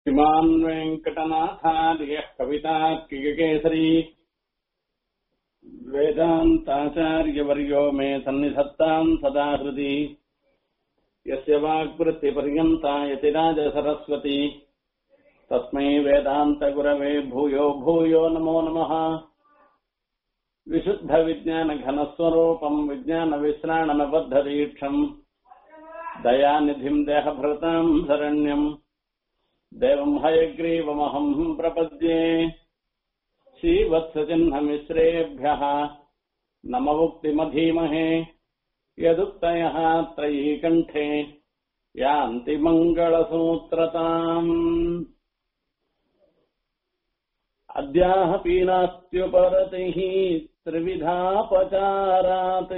श्रीमान् वेङ्कटनाथार्यः कवितार्किककेसरी वेदान्ताचार्यवर्यो मे सन्निधत्ताम् सदा हृदि यस्य वाक्वृत्तिपर्यन्ता यतिराजसरस्वती तस्मै वेदान्तगुरवे भूयो भूयो नमो नमः विशुद्धविज्ञानघनस्वरूपम् विज्ञानविश्राणनबद्धदीक्षम् दयानिधिम् देहभृताम् शरण्यम् देवम् हयग्रीवमहम् प्रपद्ये श्रीवत्सचिह्नमिश्रेभ्यः नममुक्तिमधीमहे यदुक्तयः त्रयीकण्ठे यान्ति मङ्गलसूत्रताम् अद्याः पीनास्त्युपरतिः त्रिविधापचारात्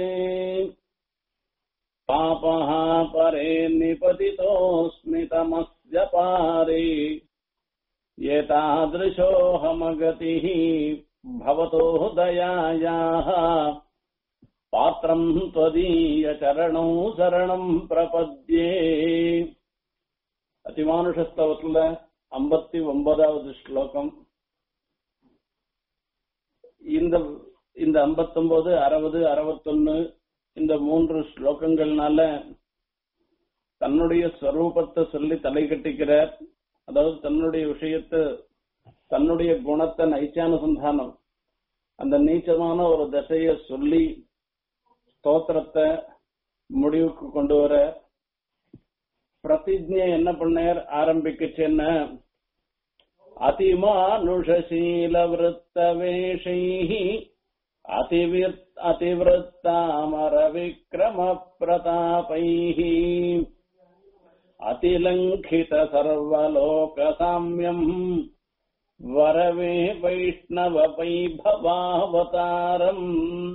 पापः परे निपतितोऽस्मि तमस्य पारे एतादृशोऽहमगतिः भवतो दयायाः पात्रम् त्वदीयचरणौ சரணம் பிரபத்யே அதிமானுஷஸ்தவத்துல ஐம்பத்தி ஒன்பதாவது ஸ்லோகம் இந்த இந்த ஐம்பத்தொன்பது அறுபது அறுபத்தொன்னு இந்த மூன்று ஸ்லோகங்கள்னால தன்னுடைய ஸ்வரூபத்தை சொல்லி தலை கட்டிக்கிறார் அதாவது தன்னுடைய விஷயத்தை தன்னுடைய குணத்தை நைச்சானுசந்தானம் அந்த நீச்சமான ஒரு தசைய சொல்லி ஸ்தோத்திரத்தை முடிவுக்கு கொண்டு வர பிரதிஜை என்ன பண்ணார் ஆரம்பிக்குச்சுன்னா அதிமானுஷீல விருத்தவேஷைः அதிவிர் அதிவிருத்தாமர விக்ரம பிரதாபைः அதிலங்கித சர்வலோக சாமியம் வரவே வைஷ்ணவ வைபவாவதாரம்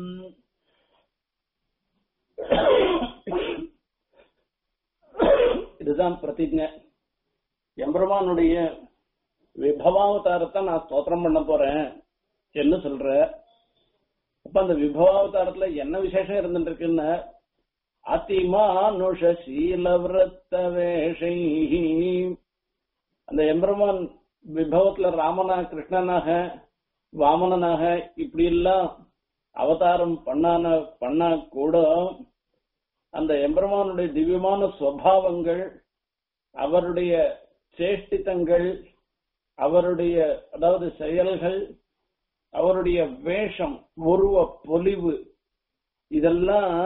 இதுதான் பிரதிஜை எம்பெருமானுடைய விபவாவதாரத்தை நான் ஸ்தோத்திரம் பண்ண போறேன் என்ன சொல்ற அப்ப அந்த விபவாவதாரத்துல என்ன விசேஷம் இருந்துட்டு இருக்குன்னு அதிமானுஷ சீலவிரத்த வேஷை அந்த எம்பெருமான் விபவத்துல ராமனா கிருஷ்ணனாக வாமனனாக இப்படி எல்லாம் அவதாரம் பண்ணான பண்ணா கூட அந்த எம்பெருமானுடைய திவ்யமான சுவாவங்கள் அவருடைய சேஷ்டித்தங்கள் அவருடைய அதாவது செயல்கள் அவருடைய வேஷம் உருவ பொலிவு இதெல்லாம்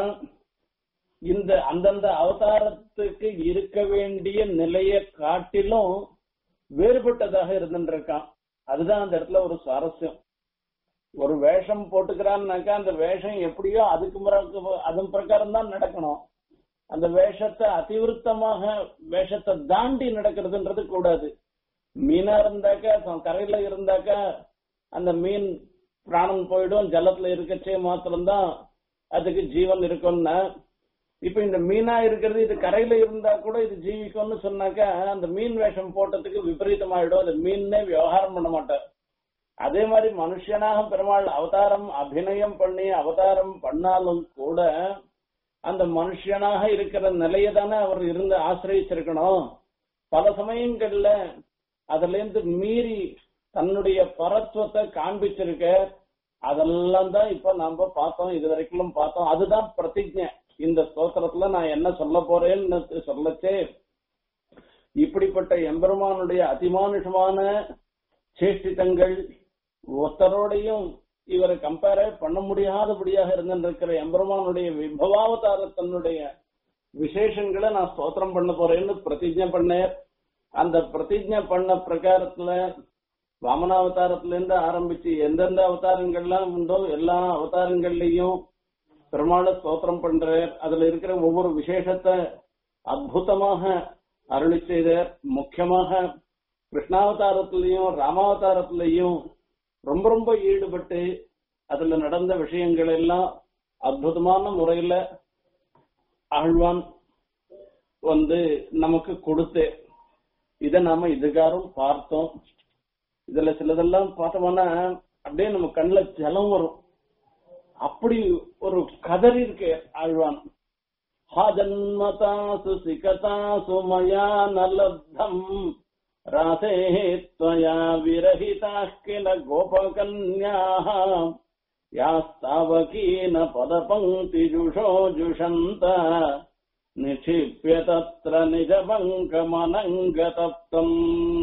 இந்த அந்தந்த அவதாரத்துக்கு இருக்க வேண்டிய நிலையை காட்டிலும் வேறுபட்டதாக இருந்துருக்கான் அதுதான் அந்த இடத்துல ஒரு சுவாரஸ்யம் ஒரு வேஷம் போட்டுக்கிறான்னாக்கா அந்த வேஷம் எப்படியோ அதுக்கு அதன் பிரகாரம் தான் நடக்கணும் அந்த வேஷத்தை அதிவிருத்தமாக வேஷத்தை தாண்டி நடக்கிறதுன்றது கூடாது மீனா இருந்தாக்கா கரையில இருந்தாக்கா அந்த மீன் பிராணம் போயிடும் ஜலத்துல இருக்கச்சே மாத்திரம்தான் அதுக்கு ஜீவன் இருக்கும்னா இப்ப இந்த மீனா இருக்கிறது இது கரையில இருந்தா கூட இது ஜீவிக்கும்னு சொன்னாக்கா அந்த மீன் வேஷம் போட்டதுக்கு விபரீதமாயிடும் அது மீனே விவகாரம் பண்ண மாட்டார் அதே மாதிரி மனுஷனாக பெருமாள் அவதாரம் அபிநயம் பண்ணி அவதாரம் பண்ணாலும் கூட அந்த மனுஷனாக இருக்கிற நிலையை தானே அவர் இருந்து ஆசிரியச்சிருக்கணும் பல சமயங்கள்ல அதுல இருந்து மீறி தன்னுடைய பரத்துவத்தை காண்பிச்சிருக்க அதெல்லாம் தான் இப்ப நாம பார்த்தோம் இது வரைக்கும் பார்த்தோம் அதுதான் பிரதிஜை இந்த ஸ்தோத்திரத்துல நான் என்ன சொல்ல போறேன்னு சொல்லச்சே இப்படிப்பட்ட எம்பெருமானுடைய அதிமானுஷமான சேஷ்டித்தங்கள் ஒருத்தரோடையும் இவரை கம்பேரே பண்ண முடியாதபடியாக இருந்திருக்கிற எம்பெருமானுடைய விபவாவதாரத்தனுடைய விசேஷங்களை நான் ஸ்தோத்திரம் பண்ண போறேன்னு பிரதிஜை பண்ணேன் அந்த பிரதிஜை பண்ண பிரகாரத்துல வாமனாவதாரத்துல இருந்து ஆரம்பிச்சு எந்தெந்த அவதாரங்கள்லாம் உண்டோ எல்லா அவதாரங்கள்லயும் பெருமாளை ஸ்தோத்திரம் பண்றார் அதுல இருக்கிற ஒவ்வொரு விசேஷத்தை அற்புதமாக அருளி செய்தார் முக்கியமாக கிருஷ்ணாவதாரத்திலையும் ராமாவதாரத்திலையும் ரொம்ப ரொம்ப ஈடுபட்டு அதுல நடந்த விஷயங்கள் எல்லாம் அற்புதமான முறையில ஆழ்வான் வந்து நமக்கு கொடுத்து இத நாம இதுகாரும் பார்த்தோம் இதுல சிலதெல்லாம் பார்த்தோம்னா அப்படியே நம்ம கண்ணுல ஜலம் வரும் அப்படி ஒரு கதறி இருக்கு ஆழ்வான் ஹா ஜன்மதாசு சிகதாசு மயா நலப்தம் रासेः त्वया विरहिताः किल गोपकन्याः यास्तावकीन पदपङ्क्तिजुषो जुषन्त निक्षिप्य तत्र நிஜபங்கமனங்கதப்தம்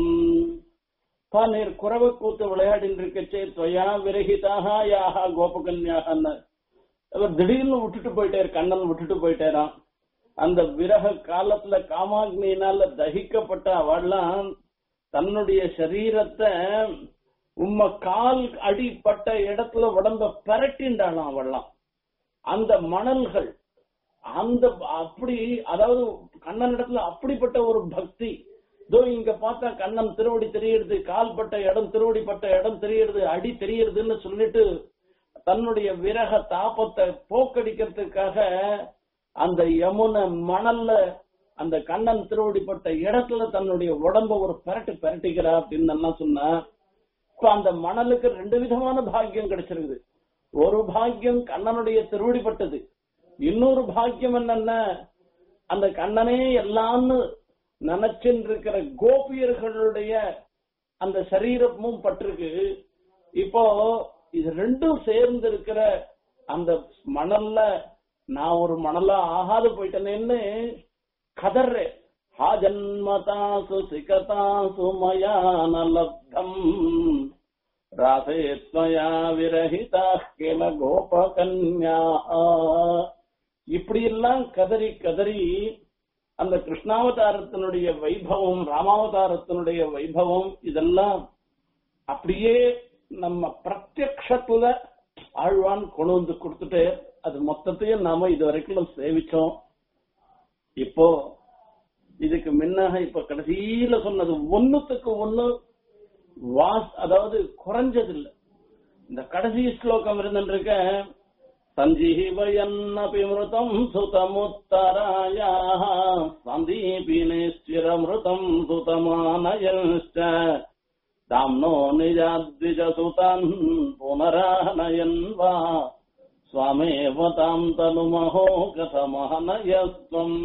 பன்னீர் குறவு கூத்து விளையாடின்னு இருக்கச்சே துவயா விரகிதாக யாஹா கோபகன்யாகன்னு அவர் திடீர்னு விட்டுட்டு போயிட்டாரு கண்ணன் விட்டுட்டு போயிட்டாராம் அந்த விரக காலத்துல காமாக்னியினால தகிக்கப்பட்ட அவள்லாம் தன்னுடைய சரீரத்தை உம்ம கால் அடிப்பட்ட இடத்துல உடம்ப பரட்டின்றாளாம் அவள்லாம் அந்த மணல்கள் அந்த அப்படி அதாவது கண்ணன் இடத்துல அப்படிப்பட்ட ஒரு பக்தி இதோ இங்க பார்த்தா கண்ணன் திருவடி தெரியுது கால்பட்ட இடம் திருவடிப்பட்ட இடம் தெரியுது அடி தெரியுதுன்னு சொல்லிட்டு தன்னுடைய விரக தாபத்தை போக்கடிக்கிறதுக்காக அந்த யமுனை மணல்ல அந்த கண்ணன் திருவடிப்பட்ட இடத்துல தன்னுடைய உடம்ப ஒரு பெரட்டு பெரட்டிக்கிறா அப்படின்னு எல்லாம் சொன்னா இப்ப அந்த மணலுக்கு ரெண்டு விதமான பாக்கியம் கிடைச்சிருக்குது ஒரு பாக்கியம் கண்ணனுடைய திருவடிப்பட்டது இன்னொரு பாக்கியம் என்னன்னா அந்த கண்ணனே எல்லாம்னு நினைச்சுட்டு இருக்கிற கோபியர்களுடைய அந்த சரீரமும் பட்டிருக்கு இப்போ இது ரெண்டும் சேர்ந்து இருக்கிற அந்த மணல்ல நான் ஒரு மணலா ஆகாது போயிட்டேனேன்னு கதர்றேன் ஹா ஜன்மதாசு சிகதாசு மயா நலப்தம் ராசே ஸ்வயா விரஹிதா கில கோபகன்யா இப்படி எல்லாம் கதறி கதறி அந்த கிருஷ்ணாவதாரத்தினுடைய வைபவம் ராமாவதாரத்தினுடைய வைபவம் இதெல்லாம் அப்படியே நம்ம பிரத்யக்ஷத்துல ஆழ்வான் கொண்டு வந்து கொடுத்துட்டு அது மொத்தத்தையும் நாம இது வரைக்கும் சேவிச்சோம் இப்போ இதுக்கு முன்னாக இப்ப கடைசியில சொன்னது ஒண்ணுத்துக்கு ஒண்ணு வாஸ் அதாவது குறைஞ்சது இல்ல இந்த கடைசி ஸ்லோகம் இருந்துருக்க சஞ்சீவயன்னபி மிருதம் சுதமுத்தராயா சந்தீபினேஸ்வரமிருதம் சுதமானயன்ச்ச தாம்னோ நிஜாத்விஜசுதான் புனரானயன் வா ஸ்வாமேவ தாம் தனுமஹோ கதமஹனயஸ்வம்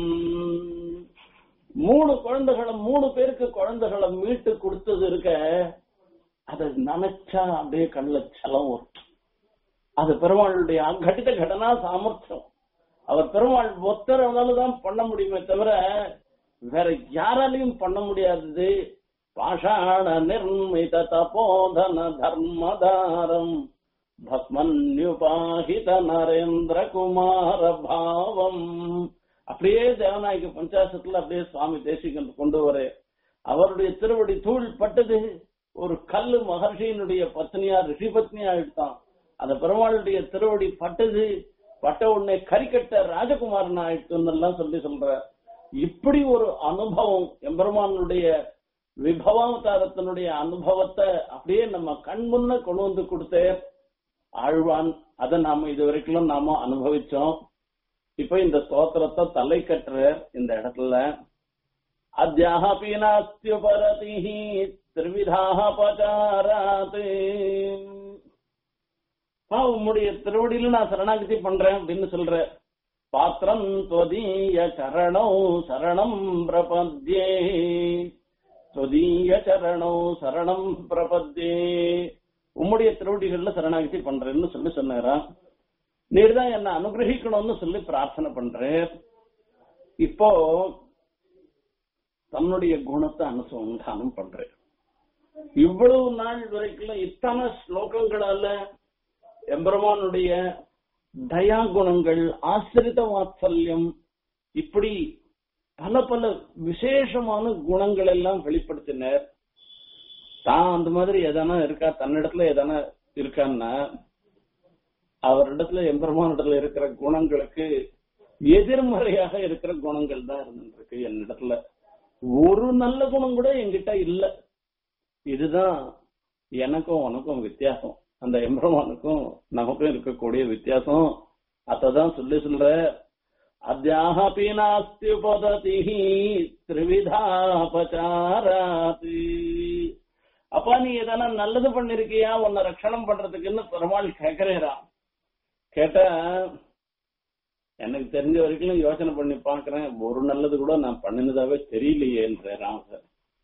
மூணு குழந்தைகளை மூணு பேருக்கு குழந்தைகளை மீட்டு கொடுத்தது இருக்க அதை நினைச்சா அப்படியே கண்ணுல சலம் வரும் அது பெருமாளுடைய அகடித கடனா சாமர்த்தியம் அவர் பெருமாள் ஒத்தரவனால தான் பண்ண முடியுமே தவிர வேற யாராலையும் பண்ண முடியாதது பாஷாண நிர்மித தபோதன தர்மதாரம் பஸ்மன்யுபாஹித நரேந்திர குமார பாவம் அப்படியே தேவநாயக பஞ்சாசத்துல அப்படியே சுவாமி தேசிகன் கொண்டு வர அவருடைய திருவடி தூள் பட்டது ஒரு கல்லு மகர்ஷியினுடைய பத்னியா ரிஷி பத்னியா எடுத்தான் அந்த பெருமாளுடைய திருவடி பட்டது பட்ட உடனே கரிக்கட்ட ராஜகுமாரன் ஆயிடுத்துன்னு எல்லாம் சொல்லி சொல்ற இப்படி ஒரு அனுபவம் எம்பெருமானுடைய விபவாவதாரத்தினுடைய அனுபவத்தை அப்படியே நம்ம கண் முன்ன கொண்டு வந்து கொடுத்தே ஆழ்வான் அதை நாம இது வரைக்கும் நாம அனுபவிச்சோம் இப்ப இந்த ஸ்தோத்திரத்தை தலை கட்டுற இந்த இடத்துல அத்தியாபி நாஸ்தியுபரதி திருவிதாக பச்சாராத் உம்முடைய திருவடியில நான் சரணாகதி பண்றேன் அப்படின்னு சொல்ற பாத்திரம் தொதீய சரணோ சரணம் பிரபத்யே தொதீய சரணோ சரணம் பிரபத்யே உம்முடைய திருவடிகள்ல சரணாகதி பண்றேன்னு சொல்லி சொன்னாராம் நீர் தான் என்ன அனுகிரகிக்கணும்னு சொல்லி பிரார்த்தனை பண்றேன் இப்போ தன்னுடைய குணத்தை அனுசந்தானம் பண்றேன் இவ்வளவு நாள் வரைக்கும் இத்தனை ஸ்லோகங்களால எம்பெருமானுடைய தயா குணங்கள் ஆசிரித வாத்சல்யம் இப்படி பல பல விசேஷமான குணங்கள் எல்லாம் வெளிப்படுத்தினர் தான் அந்த மாதிரி எதனா இருக்கா தன்னிடத்துல எதனா இருக்கான்னா அவரிடத்துல எம்பெருமானிடத்துல இருக்கிற குணங்களுக்கு எதிர்மறையாக இருக்கிற குணங்கள் தான் இருந்துருக்கு என்னிடத்துல ஒரு நல்ல குணம் கூட என்கிட்ட இல்ல இதுதான் எனக்கும் உனக்கும் வித்தியாசம் அந்த எம்பெருமானுக்கும் நமக்கும் இருக்கக்கூடிய வித்தியாசம் அதான் சொல்லி சொல்ற அத்தியாபி நாஸ்தி உபததி திரிவிதாபச்சாராதி அப்பா நீ எதனா நல்லது பண்ணிருக்கியா உன்னை ரட்சணம் பண்றதுக்குன்னு பெருமாள் கேக்குறேரா கேட்டா எனக்கு தெரிஞ்ச வரைக்கும் யோசனை பண்ணி பாக்குறேன் ஒரு நல்லது கூட நான் பண்ணினதாவே தெரியலையேன்ற ராமசர்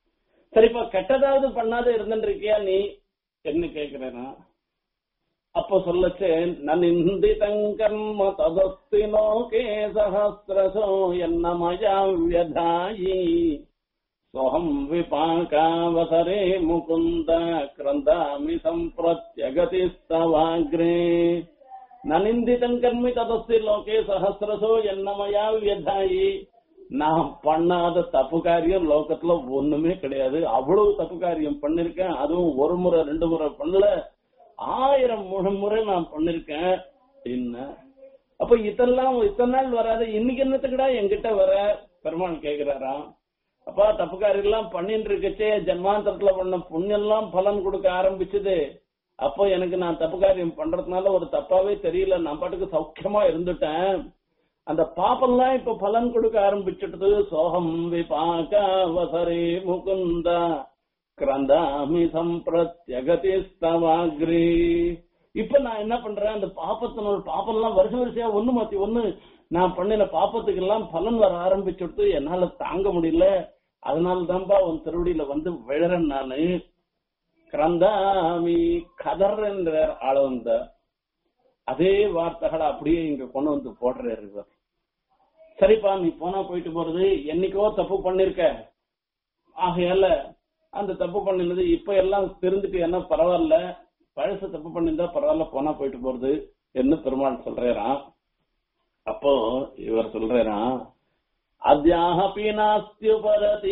சரிப்பா கெட்டதாவது பண்ணாத இருந்துருக்கியா நீ என்ன கேக்குறேனா அப்போ சொல்லச்சே நனிந்திதம் கர்ம ததஸ்தி லோகே சஹசிரசோ என்னமயா வியதாயி சோகம் விபாகாவசரே முகுந்த கிரந்தாமி சம்பிரத்யகதிஸ்தவாக்ரே நனிந்திதம் கர்மி ததஸ்தி லோகே சஹசிரசோ என்னமயா வியதாயி நான் பண்ணாத தப்பு காரியம் லோகத்துல ஒண்ணுமே கிடையாது அவ்வளவு தப்பு காரியம் பண்ணிருக்கேன் அதுவும் ஒரு முறை ரெண்டு முறை பண்ணல ஆயிரம் மூணு முறை நான் பண்ணிருக்கேன் என்ன அப்ப இதெல்லாம் இத்தனை நாள் வராது இன்னைக்கு என்னத்துக்குடா என்கிட்ட வர பெருமாள் கேக்குறாராம் அப்பா தப்புக்காரி எல்லாம் பண்ணிட்டு இருக்கச்சே ஜன்மாந்தரத்துல பண்ண புண்ணியெல்லாம் பலன் கொடுக்க ஆரம்பிச்சது அப்போ எனக்கு நான் தப்பு காரியம் பண்றதுனால ஒரு தப்பாவே தெரியல நான் பாட்டுக்கு சௌக்கியமா இருந்துட்டேன் அந்த பாப்பெல்லாம் இப்ப பலன் கொடுக்க ஆரம்பிச்சுட்டது சோகம் விபாக வசரே முகுந்த கிரந்தாமி சம்பிரத்யகதி ஸ்தவாக்ரி இப்ப நான் என்ன பண்றேன் அந்த பாப்பத்தினோட பாப்பெல்லாம் வருஷ வரிசையா ஒண்ணு மாத்தி ஒண்ணு நான் பண்ணின பாப்பத்துக்கு எல்லாம் பலன் வர ஆரம்பிச்சுட்டு என்னால தாங்க முடியல அதனால தான்பா உன் திருவடியில வந்து விழறேன் நானு கிரந்தாமி கதர் என்ற ஆள வந்த அதே வார்த்தைகளை அப்படியே இங்க கொண்டு வந்து போடுறாரு இவர் சரிப்பா நீ போனா போயிட்டு போறது என்னைக்கோ தப்பு பண்ணிருக்க ஆகையால அந்த தப்பு பண்ணினது இப்ப எல்லாம் தெரிஞ்சுட்டு என்ன பரவாயில்ல பழசு தப்பு பண்ணிருந்தா பரவாயில்ல போனா போயிட்டு போறது என்ன பெருமாள் சொல்றாராம் அப்போ இவர் சொல்றாராம் அத்தியாபி நாஸ்தியுபரதி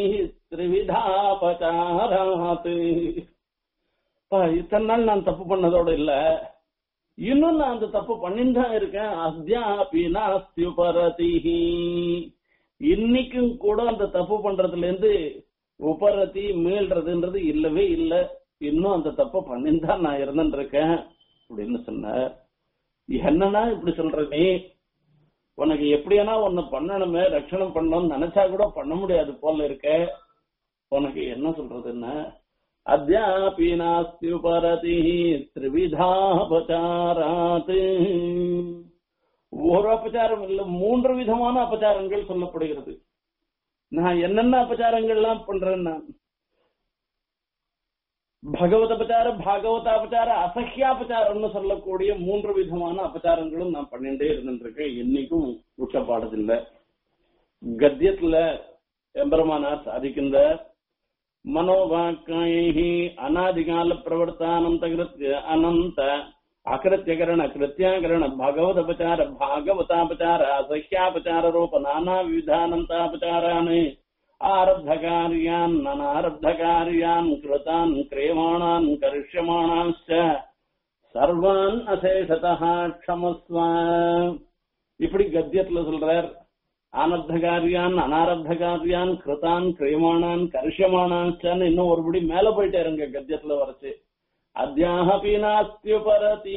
திரிவிதாபச்சாராத் இத்தனை நாள் நான் தப்பு பண்ணதோட இல்ல இன்னும் நான் அந்த தப்பு பண்ணிட்டு தான் இருக்கேன் அத்தியாபி நாஸ்தியுபரதி இன்னைக்கும் கூட அந்த தப்பு பண்றதுல இருந்து உபரத்தி மீள்றதுன்றது இல்லவே இல்ல இன்னும் அந்த தப்பை பண்ணின்னு தான் நான் இருந்துட்டு இருக்கேன் அப்படின்னு சொன்னார் என்னன்னா இப்படி சொல்ற நீ உனக்கு எப்படியானா ஒன்னு பண்ணணுமே ரட்சணம் பண்ணணும்னு நினைச்சா கூட பண்ண முடியாது போல இருக்க உனக்கு என்ன சொல்றதுன்னா அத்தியாபி நாஸ்தி உபரதி திரிவிதாபச்சாராத் ஒரு அபச்சாரம் இல்ல மூன்று விதமான அபச்சாரங்கள் சொல்லப்படுகிறது நான் என்னென்ன அபச்சாரங்கள்லாம் பண்றேன் நான் பகவத அபச்சார பாகவத அபச்சார அசஹ்யாபச்சாரம்னு சொல்லக்கூடிய மூன்று விதமான அபச்சாரங்களும் நான் பண்ணிட்டே இருந்துருக்கேன் என்னைக்கும் விட்டப்பாடுதில்லை கத்தியத்துல எம்பெருமானார் சாதிக்கின்ற மனோவாக்காயி அநாதிகால பிரவர்த்தானந்த அனந்த அகிருத்தியகரண கிருத்தியாகரண பகவதபச்சார பாகவதாபச்சார அசஹ்யாபச்சார ரூப நானா விவிதானந்தாபச்சாரான் ஆரப்தகாரியான் அனாரப்தகாரியான் கிருதான் கிரியமாணான் கரிஷ்யமாணாश्च சர்வான் அசேஷதா க்ஷமஸ்வ இப்படி கத்தியத்துல சொல்றார் ஆனர்த்தகாரியான் அனாரப்தகாரியான் கிருதான் கிரியமானான் கரிஷ்யமானான்னு இன்னும் ஒருபடி மேல போயிட்டாருங்க கத்தியத்துல வரைச்சு அத்தியாகபி நாஸ்தியுபரதி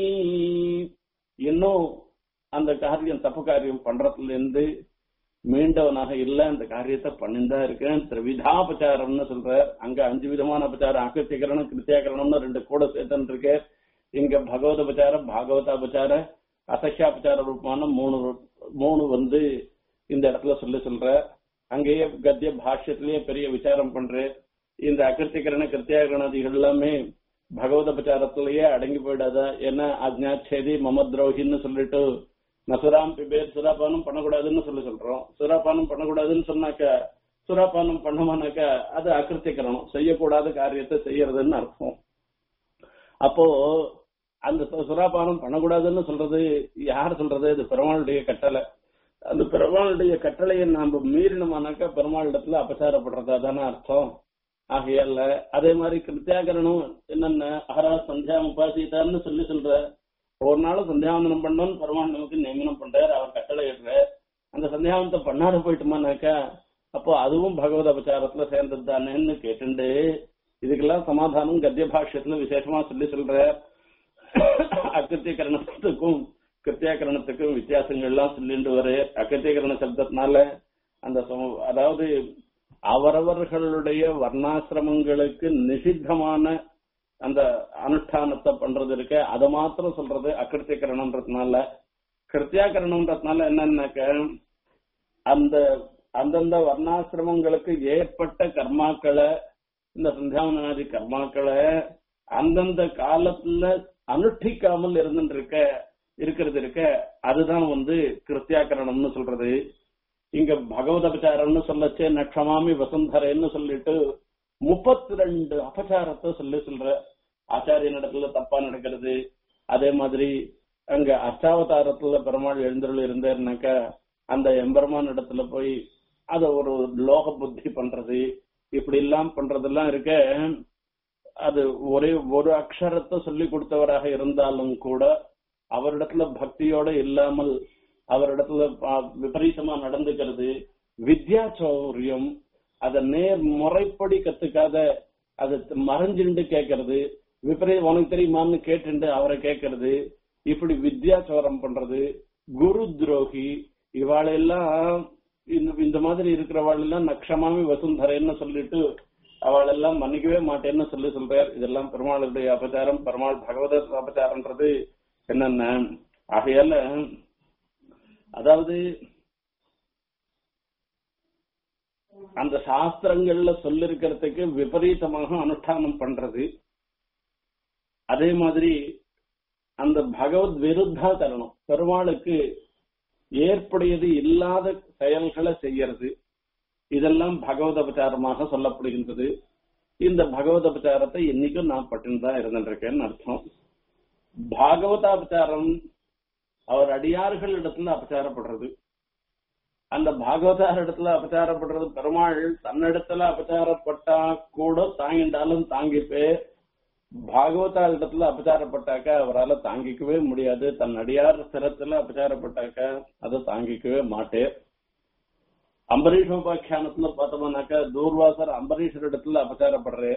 இன்னும் அந்த காரியம் தப்பு காரியம் பண்றதுல இருந்து மீண்டவனாக இல்ல அந்த காரியத்தை பண்ணிதான் இருக்கேன் திரிவிதாபச்சாரம்னு சொல்ற அங்க அஞ்சு விதமான அபச்சாரம் அகத்தியகரணம் கிருத்தியாகரணம்னு ரெண்டு கூட சேர்த்துன்னு இருக்கு இங்க பகவதபச்சாரம் பாகவதாபச்சார அசஹ்யாபச்சார ரூபமான மூணு மூணு வந்து இந்த இடத்துல சொல்லி சொல்ற அங்கேயே கத்திய பாஷ்யத்திலேயே பெரிய விசாரம் பண்ற இந்த அகிருத்திகரண கிருத்தியாகரணாதிகள் எல்லாமே பகவதபச்சாரத்திலேயே அடங்கி போயிடாத ஏன்னா அஜ்ஞாச்சேதி மம துரோகின்னு சொல்லிட்டு நசுராம் பிபேர் சுராபானம் பண்ணக்கூடாதுன்னு சொல்லி சொல்றோம் சுராபானம் பண்ணக்கூடாதுன்னு சொன்னாக்க சுராபானம் பண்ணமானாக்க அது அகிருத்திகரணம் செய்யக்கூடாத காரியத்தை செய்யறதுன்னு அர்த்தம் அப்போ அந்த சுராபானம் பண்ணக்கூடாதுன்னு சொல்றது யார் சொல்றது இது பெருமாளுடைய கட்டளை அந்த பெருமாளுடைய கட்டளையை நாம மீறினோமானாக்கா பெருமாளிடத்துல அபசாரப்படுறதா தானே அர்த்தம் ஆகையால அதே மாதிரி கிருத்தியாகரணம் என்னென்ன அகரா சந்தியா உபாசிதான்னு சொல்லி சொல்ற ஒரு நாள் சந்தியாவந்தனம் பண்ணோம்னு பெருமாள் நமக்கு நியமனம் பண்றாரு அவர் கட்டளை இடுறார் அந்த சந்தியாவந்தம் பண்ணாத போயிட்டுமானாக்கா அப்போ அதுவும் பகவத் அபச்சாரத்துல சேர்ந்தது தானேன்னு கேட்டுண்டு இதுக்கெல்லாம் சமாதானம் கத்திய பாஷ்யத்துல விசேஷமா சொல்லி சொல்ற அக்கிருத்தியகரணத்துக்கும் கிருத்தியாகரணத்துக்கும் வித்தியாசங்கள்லாம் சொல்லிட்டு வர அக்கிருத்தியகரண சப்தத்தினால அந்த அதாவது அவரவர்களுடைய வர்ணாசிரமங்களுக்கு நிஷித்தமான அந்த அனுஷ்டானத்தை பண்றது இருக்க அதை மாத்திரம் சொல்றது அகிருத்தியகரணம்ன்றதுனால கிருத்தியாகரணம்ன்றதுனால என்னன்னாக்க அந்த அந்தந்த வர்ணாசிரமங்களுக்கு ஏற்பட்ட கர்மாக்களை இந்த சந்தியாவனாதி கர்மாக்களை அந்தந்த காலத்துல அனுஷ்டிக்காமல் இருந்துட்டு இருக்க இருக்கிறது இருக்க அதுதான் வந்து கிருத்தியாக்கரணம்னு சொல்றது இங்க பகவத் அபச்சாரம்னு சொல்லச்சே நட்சமாமி வசுந்தரன்னு சொல்லிட்டு முப்பத்தி ரெண்டு அபச்சாரத்தை சொல்லி சொல்ற ஆச்சாரிய இடத்துல தப்பா நடக்கிறது அதே மாதிரி அங்க அஷ்டாவதாரத்துல பெருமாள் எழுந்தருள் இருந்தாருனாக்கா அந்த எம்பெருமான் இடத்துல போய் அத ஒரு லோக புத்தி பண்றது இப்படி எல்லாம் பண்றதெல்லாம் இருக்க அது ஒரே ஒரு அக்ஷரத்தை சொல்லி கொடுத்தவராக இருந்தாலும் கூட அவரிடத்துல பக்தியோட இல்லாமல் அவரிடத்துல ப- விபரீதமா நடந்துக்கிறது வித்யா சௌரியம் அத நேர் முறைப்படி கத்துக்காத அதை மறைஞ்சுண்டு கேட்கறது விபரீத உனக்கு தெரியுமான்னு கேட்டுண்டு அவரை கேட்கறது இப்படி வித்யாச்சோரம் பண்றது குரு துரோகி இவாளெல்லாம் இந்த இந்த மாதிரி இருக்கிறவாள் எல்லாம் நக்ஷமாமி வசுந்தரேன்னு சொல்லிட்டு அவள் எல்லாம் மன்னிக்கவே மாட்டேன்னு சொல்லி சொல்றார் இதெல்லாம் பெருமாளுடைய அபச்சாரம் பெருமாள் பகவத அபச்சாரம்ன்றது என்னென்ன ஆகையால அதாவது அந்த சாஸ்திரங்கள்ல சொல்லிருக்கிறதுக்கு விபரீதமாக அனுஷ்டானம் பண்றது அதே மாதிரி அந்த பகவத் விருத்தாச்சரணம் பெருமாளுக்கு ஏற்புடையது இல்லாத செயல்களை செய்யறது இதெல்லாம் பகவத் அபச்சாரமாக சொல்லப்படுகின்றது இந்த பகவத் அபச்சாரத்தை இன்னைக்கும் நான் பட்டுன்னு தான் இருந்துருக்கேன்னு அர்த்தம் பாகவதாபச்சாரம் அவர் அடியார்கள் இடத்துல அபச்சாரப்படுறது அந்த பாகவதார் இடத்துல அபச்சாரப்படுறது பெருமாள் தன்னிடத்துல அபச்சாரப்பட்டா கூட தாங்கிண்டாலும் தாங்கிப்பே பாகவதார் இடத்துல அபச்சாரப்பட்டாக்க அவரால் தாங்கிக்கவே முடியாது தன் அடியார் சிரத்துல அபச்சாரப்பட்டாக்க அதை தாங்கிக்கவே மாட்டேன் அம்பரீஷ் உபாக்கியானத்துல பார்த்தோம்னாக்கா தூர்வாசர் அம்பரீஷர் இடத்துல அபச்சாரப்படுறே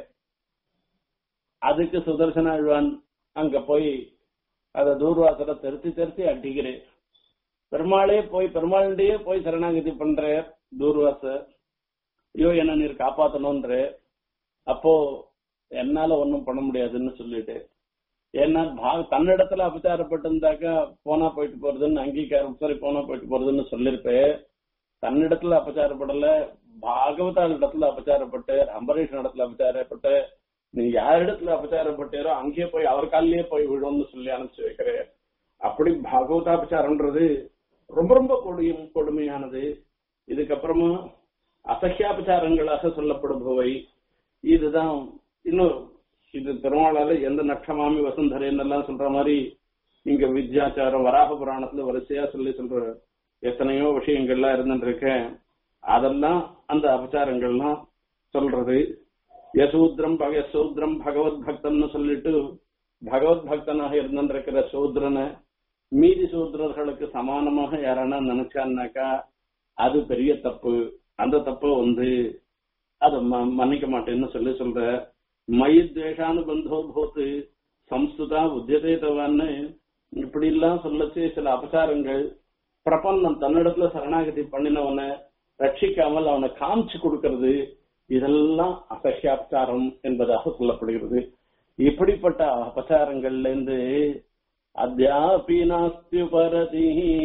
அதுக்கு சுதர்சன ஆழ்வான் அங்க போய் அத தூர்வாசரை திருத்தி திருத்தி அடிக்கிறேன் பெருமாளே போய் பெருமாளுடையே போய் சரணாகதி பண்ற தூர்வாசர் ஐயோ என்ன நீர் காப்பாத்தணும்ன்ற அப்போ என்னால ஒண்ணும் பண்ண முடியாதுன்னு சொல்லிட்டு ஏன்னா பா- தன்னிடத்துல அபச்சாரப்பட்டிருந்தாக்கா போனா போயிட்டு போறதுன்னு அங்கீகாரம் சரி போனா போயிட்டு போறதுன்னு சொல்லிருப்பேன் தன்னிடத்துல அபச்சாரப்படல பாகவதார் இடத்துல அபச்சாரப்பட்டு அம்பரீஷன் இடத்துல அபச்சாரப்பட்டு நீ யார் இடத்துல அபச்சாரப்பட்டாரோ அங்கேயே போய் அவர் காலிலேயே போய் விழும்னு சொல்லி அனுப்பிச்சு வைக்கிறேன் அப்படி பாகவதாபச்சாரம்ன்றது ரொம்ப ரொம்ப கொடியும் கொடுமையானது இதுக்கப்புறமா அசஹ்யாபச்சாரங்களாக சொல்லப்படுபவை இதுதான் இன்னும் இது பெருமாளால எந்த நட்சமாமி வசுந்தரேன்னு எல்லாம் சொல்ற மாதிரி இங்க வித்யாச்சாரம் வராக புராணத்துல வரிசையா சொல்லி சொல்ற எத்தனையோ விஷயங்கள்லாம் இருந்துட்டு இருக்கேன் அதெல்லாம் அந்த அபச்சாரங்கள்லாம் சொல்றது யசூத்ரம் பக சூத்ரம் பகவத் பக்தன்னு சொல்லிட்டு பகவத் பக்தனாக இருந்திருக்கிற சூத்ரனை மீதி சூத்ரர்களுக்கு சமானமாக யாரானா நினைச்சான்னாக்கா அது பெரிய தப்பு அந்த தப்பை வந்து அதை ம- மன்னிக்க மாட்டேன்னு சொல்லி சொல்ற மயி துவேஷானு பந்தோ போத்து சம்ஸ்துதா உத்தியதே தவான்னு இப்படி எல்லாம் சொல்லச்சு சில அபசாரங்கள் பிரபந்தம் தன்னிடத்துல சரணாகதி பண்ணினவனை ரட்சிக்காமல் அவனை காமிச்சு கொடுக்கிறது இதெல்லாம் அசஹ்யாபச்சாரம் என்பதாக சொல்லப்படுகிறது இப்படிப்பட்ட அபச்சாரங்கள்ல இருந்து அத்தியாபி நாஸ்தி பரதி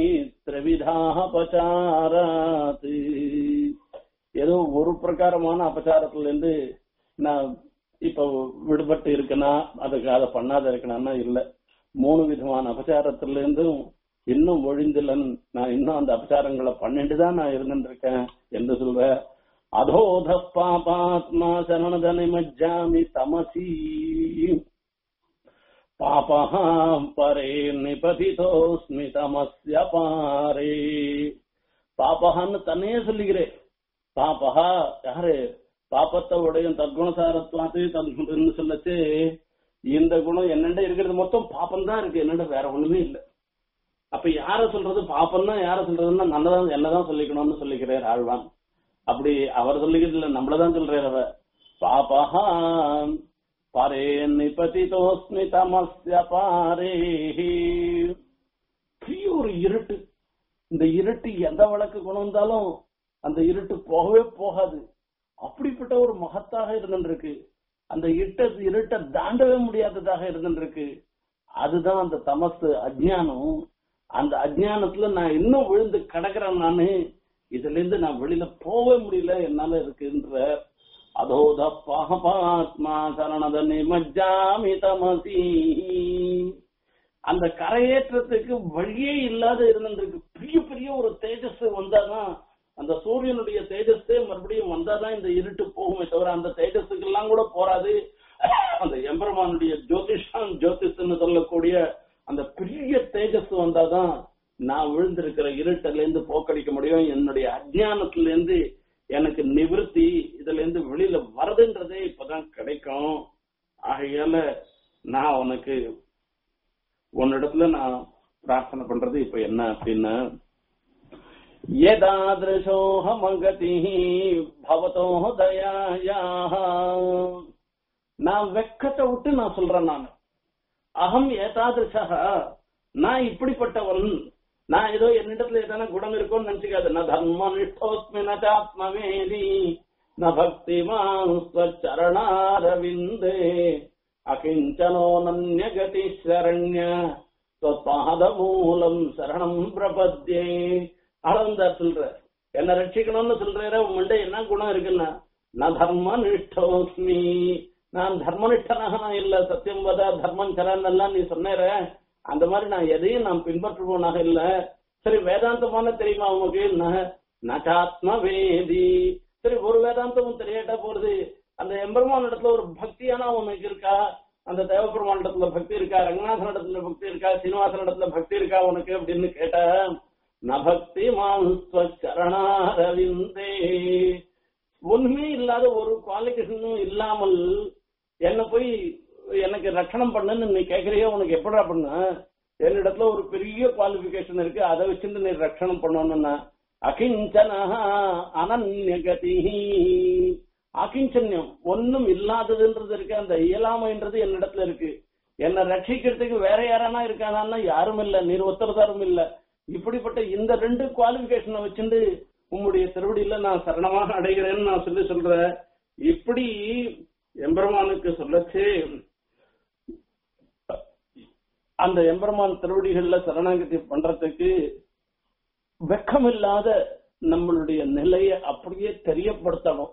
திரவிதாபச்சாராத் ஏதோ ஒரு பிரகாரமான அபச்சாரத்துல இருந்து நான் இப்ப விடுபட்டு இருக்கனா அதுக்கு அதை பண்ணாத இருக்கணும்னா இல்ல மூணு விதமான அபச்சாரத்துல இருந்தும் இன்னும் ஒழிந்திலன் நான் இன்னும் அந்த அபச்சாரங்களை பண்ணிட்டு தான் நான் இருந்துட்டு இருக்கேன் என்று சொல்ற அதோத பாபாத்மா சரணத நிமஜ்ஜாமி தமசி பாபா பரே நிபதிதோஸ்மி தமஸ்ய பாரே பாபகான்னு தன்னையே சொல்லிக்கிறேன் பாபகா யாரு பாப்பத்தை உடையும் தற்குணசாரத்வாத்து தன்னு சொல்லச்சு இந்த குணம் என்னண்ட இருக்கிறது மொத்தம் பாப்பம் தான் இருக்கு என்னண்ட வேற ஒண்ணுமே இல்ல அப்ப யார சொல்றது பாப்பம் தான் யார சொல்றதுன்னா நல்லதான் என்னதான் சொல்லிக்கணும்னு சொல்லிக்கிறார் ஆழ்வான் அப்படி அவர் சொல்லிக்கிறது இல்ல நம்மளதான் சொல்றாரு அவ பாபஹா பாரே நிபதிதோஸ்மி தமஸ்ய பாரே பெரிய ஒரு இருட்டு இந்த இருட்டு எந்த வழக்கு கொண்டு வந்தாலும் அந்த இருட்டு போகவே போகாது அப்படிப்பட்ட ஒரு மகத்தாக இருந்துருக்கு அந்த இருட்ட இருட்டை தாண்டவே முடியாததாக இருந்துருக்கு அதுதான் அந்த தமசு அஜ்ஞானம் அந்த அஜ்ஞானத்துல நான் இன்னும் விழுந்து கிடக்குறேன் நானு இதுல இருந்து நான் வெளியில போகவே முடியல என்னால இருக்குன்ற அதோத பாபாத்மா சரணத நிமஜாமி தமசி அந்த கரையேற்றத்துக்கு வழியே இல்லாத இருந்திருக்கு பெரிய பெரிய ஒரு தேஜஸ் வந்தாதான் அந்த சூரியனுடைய தேஜஸே மறுபடியும் வந்தாதான் இந்த இருட்டு போகுமே தவிர அந்த தேஜஸுக்கு எல்லாம் கூட போராது அந்த எம்பெருமானுடைய ஜோதிஷம் ஜோதிஷன்னு சொல்லக்கூடிய அந்த பெரிய தேஜஸ் வந்தாதான் நான் விழுந்திருக்கிற இருட்டில இருந்து போக்கடிக்க முடியும் என்னுடைய அஜ்ஞானத்துல இருந்து எனக்கு நிவிருத்தி இதுல இருந்து வெளியில வரதுன்றதே இப்பதான் கிடைக்கும் ஆகையால நான் உனக்கு உன்னிடத்துல நான் பிரார்த்தனை பண்றது இப்ப என்ன அப்படின்னா ஏதாதிருஷோஹமகதி பவதோ தயாயாக நான் வெக்கத்தை விட்டு நான் சொல்றேன் நான் அகம் ஏதாதிருஷா நான் இப்படிப்பட்டவன் நான் ஏதோ என்னிடத்துல ஏதான குணம் இருக்கும்னு நினைச்சுக்காது ந தர்ம நிஷ்டோஸ்மி நாத்மவேதி ந பக்திமான் ஸ்வச்சரணாரவிந்தே அகிஞ்சனோ நன்யகதி சரண்ய பாதமூலம் சரணம் பிரபத்யே அளந்தார் சொல்ற என்ன ரட்சிக்கணும்னு சொல்ற உங்கள்ட்ட என்ன குணம் இருக்குன்னா நான் தர்ம நிஷ்டோஸ்மி நான் தர்மனிஷ்டனாக நான் இல்ல சத்தியம் வதா தர்மம் சரண் எல்லாம் நீ சொன்னேற அந்த மாதிரி நான் எதையும் நான் பின்பற்றுவோனாக இல்ல சரி வேதாந்தமான தெரியுமா உனக்கு நச்சாத்ம வேதி சரி ஒரு வேதாந்தமும் தெரியாட்டா போறது அந்த எம்பெருமான் இடத்துல ஒரு பக்தியானா உனக்கு இருக்கா அந்த தேவபெருமான் இடத்துல பக்தி இருக்கா ரங்கநாதன் இடத்துல பக்தி இருக்கா சீனிவாசன் இடத்துல பக்தி இருக்கா உனக்கு அப்படின்னு கேட்டா நபக்தி சரணாரவிந்தே ஒண்ணுமே இல்லாத ஒரு குவாலிபிகேஷனும் இல்லாமல் என்ன போய் எனக்கு ரட்சணம் பண்ணுன்னு நீ கேக்குறியோ உனக்கு எப்படா பண்ண என்னிடத்துல ஒரு பெரிய குவாலிபிகேஷன் இருக்கு அதை வச்சுட்டு நீ ரட்சணம் பண்ணணும்னா அகிஞ்சனா அனன்யகதி அகிஞ்சன்யம் ஒன்னும் இல்லாததுன்றது இருக்கு அந்த இயலாமைன்றது என்னிடத்துல இருக்கு என்னை ரட்சிக்கிறதுக்கு வேற யாரானா இருக்கானா யாரும் இல்ல நீர் ஒத்தரதாரும் இல்ல இப்படிப்பட்ட இந்த ரெண்டு குவாலிபிகேஷனை வச்சுட்டு உம்முடைய திருவடியில நான் சரணமாக அடைகிறேன்னு நான் சொல்லி சொல்றேன் இப்படி எம்பெருமானுக்கு சொல்லச்சு அந்த எம்பெருமான் திருவடிகள்ல சரணாகதி பண்றதுக்கு வெக்கமில்லாத நம்மளுடைய நிலையை அப்படியே தெரியப்படுத்தணும்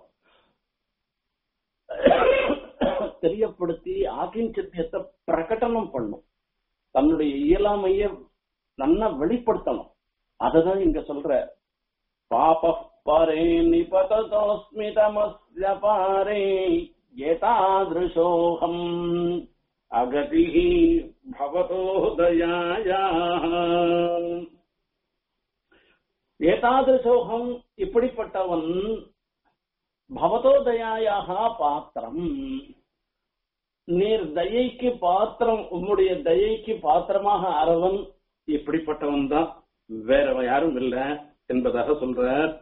தெரியப்படுத்தி ஆகிஞ்சத்தியத்தை பிரகடனம் பண்ணும் தன்னுடைய இயலாமைய நன்னா வெளிப்படுத்தணும் அததான் இங்க சொல்ற பாப பரே நிபதோஸ்மி தமஸ்ய பாரே ஏதாதிருஷோகம் அகதி பவதோ தயாயா ஏதாதிருஷோகம் இப்படிப்பட்டவன் பவதோ தயாயாக பாத்திரம் நீர் தயைக்கு பாத்திரம் உம்முடைய தயைக்கு பாத்திரமாக அரவன் இப்படிப்பட்டவன் தான் வேற யாரும் இல்ல என்பதாக சொல்றார்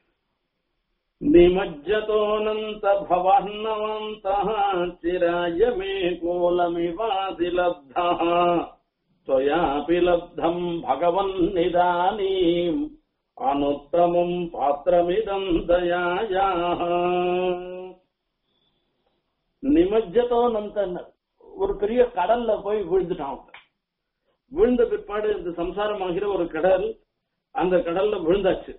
நிமஜ்ஜதோனந்த பவர்ணவந்த சிராய மே கோலமிவாதி லப்தா त्वयापि लब्धम् भगवन् निदानीम् अनुत्तमम् பாத்திரமிதம் தயாயாः நிமஜ்ஜதோ நந்த ஒரு பெரிய கடல்ல போய் விழுந்துட்டான் அவன். விழுந்த பிற்பாடு இந்த சம்சாரமாகிற ஒரு கடல் அந்த கடல்ல விழுந்தாச்சு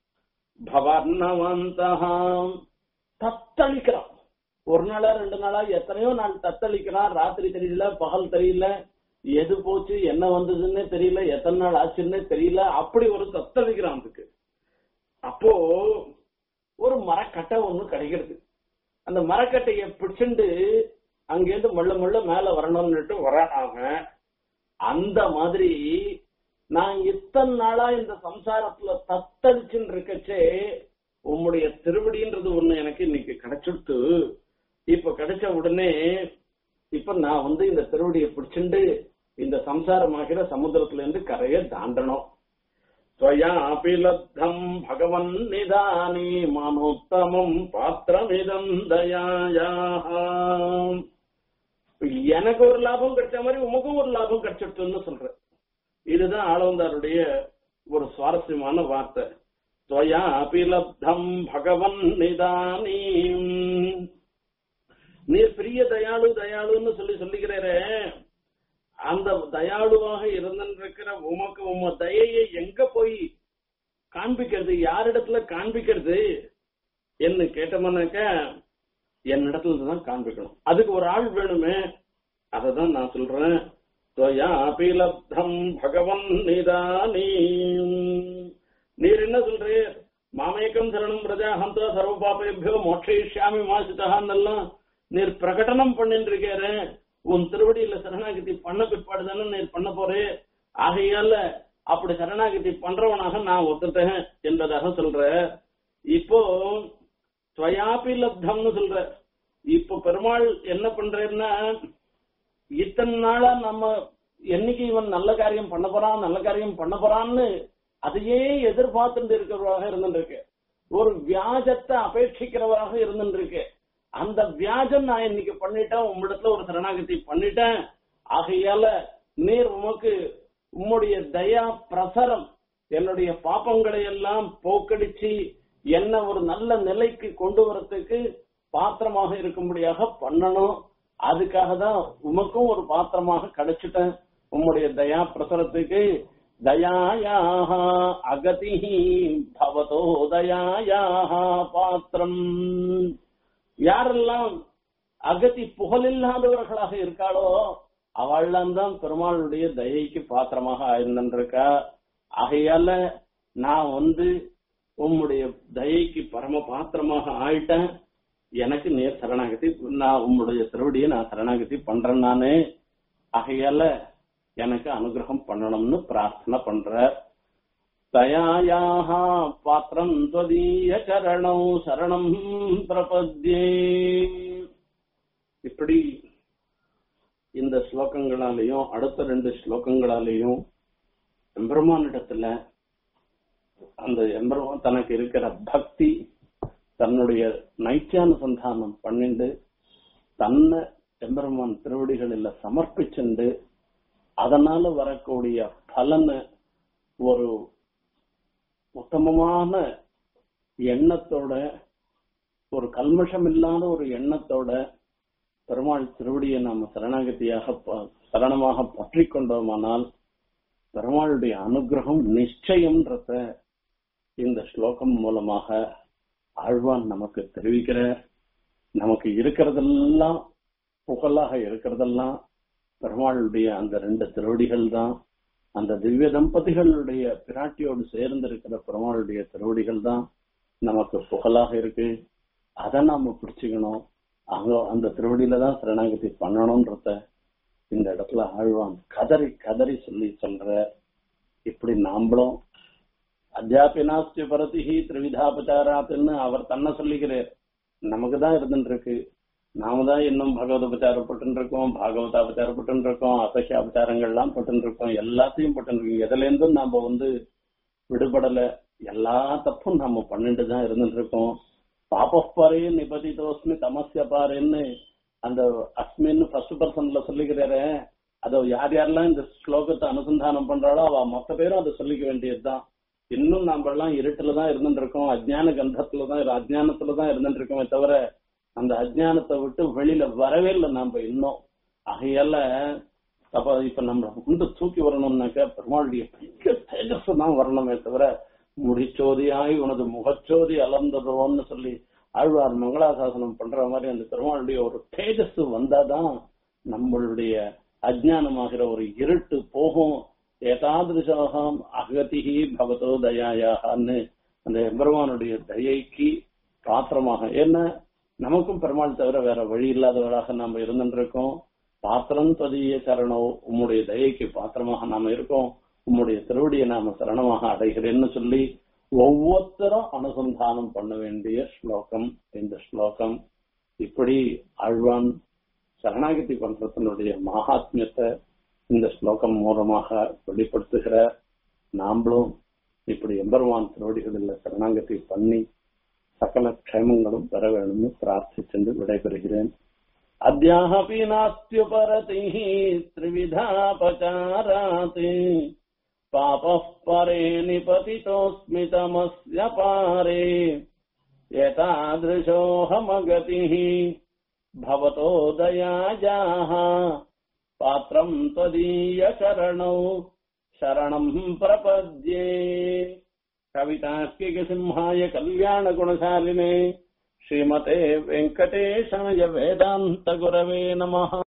பவர்ணவந்தகாம் தத்தளிக்கிறான் ஒரு நாளா ரெண்டு நாளா எத்தனையோ நாள் தத்தளிக்கிறான் ராத்திரி தெரியல பகல் தெரியல எது போச்சு என்ன வந்ததுன்னே தெரியல எத்தனை நாள் ஆச்சுன்னே தெரியல அப்படி ஒரு தத்தளிக்கிறான் அதுக்கு அப்போ ஒரு மரக்கட்டை ஒண்ணு கிடைக்கிறது அந்த மரக்கட்டைய பிடிச்சுண்டு அங்கேருந்து மள்ள மள்ள மேல வரணும்னுட்டு வரான் அவன் அந்த மாதிரி நான் இத்தனை நாளா இந்த சம்சாரத்துல தத்தளிச்சுன்னு இருக்கச்சே உம்முடைய திருவடின்றது ஒண்ணு எனக்கு இன்னைக்கு கிடைச்சிடுத்து இப்ப கிடைச்ச உடனே இப்ப நான் வந்து இந்த திருவடியை பிடிச்சுண்டு இந்த சம்சாரமாகிற சமுத்திரத்துல இருந்து கரையை தாண்டணும் त्वयापि लब्धम् भगवन् निदानीमनुत्तमम् பாத்திரமிதம் தயாயாः எனக்கு ஒரு லாபம் கிடைச்ச மாதிரி உமக்கும் ஒரு லாபம் கிடைச்சிட்டுன்னு சொல்ற இதுதான் ஆளவந்தாருடைய ஒரு சுவாரஸ்யமான வார்த்தை त्वयापि லப்தம் பகவன் நிதானீம் நீர் பெரிய தயாளு தயாளுன்னு சொல்லி சொல்லிக்கிறேரே அந்த தயாளுவாக இருந்திருக்கிற உமக்கு உம தயையை எங்க போய் காண்பிக்கிறது யாரிடத்துல காண்பிக்கிறது என்ன கேட்டோம்னாக்க என்னிடத்துல தான் காண்பிக்கணும் அதுக்கு ஒரு ஆள் வேணுமே அததான் நான் சொல்றேன் त्वयापि லப்தம் பகவன் நிதானீம் நீர் என்ன சொல்றீர் மாமேக்கம் சரணம் பிரஜா ஹந்தா சர்வ பாபேபியோ மோட்சயிஷ்யாமி மாசிதகான்னெல்லாம் நீர் பிரகடனம் பண்ணிட்டு இருக்காரு உன் திருவடியில சரணாகதி பண்ண பிற்பாடு தானே நீர் பண்ண போறே ஆகையால அப்படி சரணாகதி பண்றவனாக நான் ஒத்துட்டேன் என்பதாக சொல்ற இப்போ ஸ்வயாபி லப்தம்னு சொல்ற இப்போ பெருமாள் என்ன பண்றேன்னா இத்தனை நாளா நம்ம என்னைக்கு இவன் நல்ல காரியம் பண்ண போறான் நல்ல காரியம் பண்ண போறான்னு அதையே எதிர்பார்த்துட்டு இருக்கிறவராக இருந்துருக்கு ஒரு வியாஜத்தை அபேட்சிக்கிறவராக இருந்துருக்கு அந்த வியாஜம் நான் இன்னைக்கு பண்ணிட்டேன் உம்மிடத்துல ஒரு சரணாகதி பண்ணிட்டேன் ஆகையால நீர் உமக்கு உம்முடைய தயா பிரசரம் என்னுடைய பாப்பங்களை எல்லாம் போக்கடிச்சு என்ன ஒரு நல்ல நிலைக்கு கொண்டு வரத்துக்கு பாத்திரமாக இருக்கும்படியாக பண்ணணும் அதுக்காக தான் உமக்கும் ஒரு பாத்திரமாக கிடைச்சிட்டேன் உம்முடைய தயா பிரசரத்துக்கு தயாயாக அகதி பவதோ தயாயாக பாத்திரம் யாரெல்லாம் அகதி புகழில்லாதவர்களாக இருக்காளோ அவள்லாம் தான் பெருமாளுடைய தயைக்கு பாத்திரமாக ஆயிருந்திருக்கா ஆகையால நான் வந்து உம்முடைய தயைக்கு பரம பாத்திரமாக ஆயிட்டேன் எனக்கு நேர் சரணாகதி நான் உம்முடைய திருவடியை நான் சரணாகதி பண்றேன் நானு ஆகையால எனக்கு அனுகிரகம் பண்ணணும்னு பிரார்த்தனை பண்ற தயாயாக பாத்திரம் துவதீய சரணம் சரணம் பிரபத்யே இப்படி இந்த ஸ்லோகங்களாலேயும் அடுத்த ரெண்டு ஸ்லோகங்களாலேயும் எம்பெருமானிடத்துல அந்த எம்பெருமான் தனக்கு இருக்கிற பக்தி தன்னுடைய நைத்தியானுசந்தானம் பண்ணிண்டு தன்னை எம்பெருமான் திருவடிகளில் சமர்ப்பிச்சுண்டு அதனால வரக்கூடிய பலனை ஒரு உத்தமமான எண்ணத்தோட ஒரு கல்மஷம் இல்லாத ஒரு எண்ணத்தோட பெருமாள் திருவடியை நாம சரணாகதியாக ப- சரணமாக பற்றி கொண்டோமானால் பெருமாளுடைய அனுகிரகம் நிச்சயம்ன்றத இந்த ஸ்லோகம் மூலமாக ஆழ்வான் நமக்கு தெரிவிக்கிற நமக்கு இருக்கிறதெல்லாம் புகழாக இருக்கிறதெல்லாம் பெருமாளுடைய அந்த ரெண்டு திருவடிகள் தான் அந்த திவ்ய தம்பதிகளுடைய பிராட்டியோடு சேர்ந்து இருக்கிற பெருமாளுடைய திருவடிகள் தான் நமக்கு புகழாக இருக்கு அதை நாம பிடிச்சுக்கணும் அங்க அந்த திருவடியில தான் சரணாகதி பண்ணணும்ன்றத இந்த இடத்துல ஆழ்வான் கதறி கதறி சொல்லி சொல்ற இப்படி நாம்பளும் அத்தியாபினாஸ்திய பரதிஹி திரிவிதாபச்சாராத்துன்னு அவர் தன்னை சொல்லிக்கிறார் நமக்கு தான் இருந்துட்டு இருக்கு நாம தான் இன்னும் பகவதோபச்சாரப்பட்டு இருக்கோம் பாகவதாபச்சாரப்பட்டு இருக்கோம் அசக்கியாபச்சாரங்கள்லாம் பட்டு இருக்கோம் எல்லாத்தையும் பட்டு இருக்கோம் எதுல இருந்தும் நாம வந்து விடுபடல எல்லா தப்பும் நாம பண்ணிட்டு தான் இருந்துட்டு இருக்கோம் பாப்பப்பாரே நிபதிதோஸ்மி தமஸ்ய பாருன்னு அந்த அஸ்மின்னு ஃபர்ஸ்ட் பர்சன்ல சொல்லிக்கிறாரு அதை யார் யாரெல்லாம் இந்த ஸ்லோகத்தை அனுசந்தானம் பண்றாளோ அவ மொத்த பேரும் அதை சொல்லிக்க வேண்டியதுதான் இன்னும் நாம எல்லாம் இருட்டுல தான் இருந்துட்டு இருக்கோம் அஜ்ஞான கந்தத்துல தான் இரு- அஜ்ஞானத்துல தான் இருந்துட்டு இருக்கோமே தவிர அந்த அஜ்ஞானத்தை விட்டு வெளியில வரவே இல்லை நாம இன்னும் ஆகையால அப்ப இப்ப நம்ம வந்து தூக்கி வரணும்னாக்க பெருமாளுடைய பெரிய தேஜஸ் தான் வரணுமே தவிர முடிச்சோதியாய் உனது முகச்சோதி அலர்ந்துடுவோம்னு சொல்லி ஆழ்வார் மங்களாசாசனம் பண்ற மாதிரி அந்த பெருமாளுடைய ஒரு தேஜஸ் வந்தாதான் நம்மளுடைய அஜ்ஞானமாகிற ஒரு இருட்டு போகும் ஏதாதிருஷாகம் அகதிகி பகவதோ தயாயாகன்னு அந்த எம்பெருமானுடைய தயைக்கு பாத்திரமாக ஏன்னா நமக்கும் பெருமாள் தவிர வேற வழி இல்லாதவராக நாம இருந்துட்டு இருக்கோம் பாத்திரம் தொதிய சரணோ உம்முடைய தயைக்கு பாத்திரமாக நாம இருக்கோம் உம்முடைய திருவடியை நாம சரணமாக அடைகிறேன்னு சொல்லி ஒவ்வொருத்தரும் அனுசந்தானம் பண்ண வேண்டிய ஸ்லோகம் இந்த ஸ்லோகம் இப்படி ஆழ்வான் சரணாகதி பண்றதனுடைய மகாத்மியத்தை இந்த ஸ்லோகம் மூலமாக வெளிப்படுத்துகிற நாமளும் இப்படி எம்பெருமான் திருவடிகளில் சரணாகதி பண்ணி சகல க்ஷேமங்களும் பெற வேணும்னு பிரார்த்திச்சென்று விடைபெறுகிறேன் அத்தியாபி நாஸ்தியுபரதி த்ரிவிதாபச்சாராத் பாபः பரே நிபதிதோऽस्मि तमस्य पारे एतादृशोऽहमगतिः भवतो दयाजाः पात्रम् त्वदीयचरणौ शरणम् प्रपद्ये கவிதாஸ்கிக சிம்ஹாய கல்யாண குணசாலினே ஸ்ரீமதே வெங்கடேஷாய வேதாந்த குரவே நமஹ